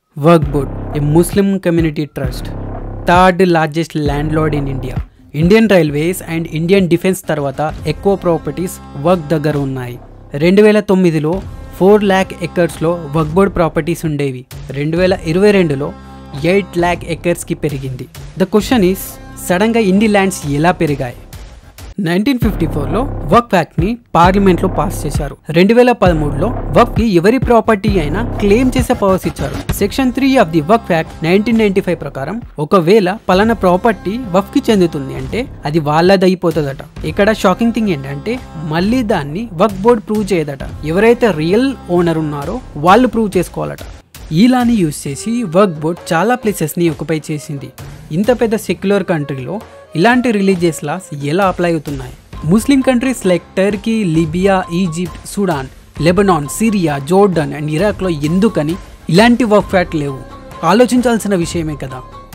work board a Muslim community trust third largest landlord in India Indian Railways and Indian Defence తర్వాత ఎక్కువ properties వర్క్ దగ్గర ఉన్నాయి రెండు వేల తొమ్మిదిలో ఫోర్ ల్యాక్ ఎకర్స్లో వర్క్ బోర్డ్ ప్రాపర్టీస్ ఉండేవి రెండు వేల ఇరవై రెండులో ఎయిట్ ల్యాక్ ఎకర్స్కి పెరిగింది ద క్వశ్చన్ ఈస్ సడన్గా ఇన్ని ల్యాండ్స్ ఎలా పెరిగాయి నైన్టీన్ ఫిఫ్టీ ఫోర్లో వర్క్ యాక్ట్ ని పార్లమెంట్లో పాస్ చేశారు రెండు వేల పదమూడులో వర్క్ కి ఎవరి ప్రాపర్టీ అయినా క్లెయిమ్ చేసే పవర్స్ ఇచ్చారు section three of the work act nineteen ninety five ప్రకారం ఒకవేళ పలానా ప్రాపర్టీ వర్క్ కి చెందుతుంది అంటే అది వాళ్ళది అయిపోతుందట ఇక్కడ షాకింగ్ థింగ్ ఏంటంటే మళ్ళీ దాన్ని వర్క్ బోర్డ్ ప్రూవ్ చేయదట ఎవరైతే రియల్ ఓనర్ ఉన్నారో వాళ్ళు ప్రూవ్ చేసుకోవాలట ఈ లాని యూజ్ చేసి వర్క్ బోర్డ్ చాలా ప్లేసెస్ని ఆక్యుపై చేసింది ఇంత పెద్ద సెక్యులర్ కంట్రీలో ఇలాంటి రిలీజియస్ లాస్ ఎలా అప్లై అవుతున్నాయి Muslim countries like Turkey Libya Egypt Sudan Lebanon Syria Jordan and ఇరాక్లో ఎందుకని ఇలాంటి వర్క్ ఫ్యాట్ లేవు ఆలోచించాల్సిన విషయమే కదా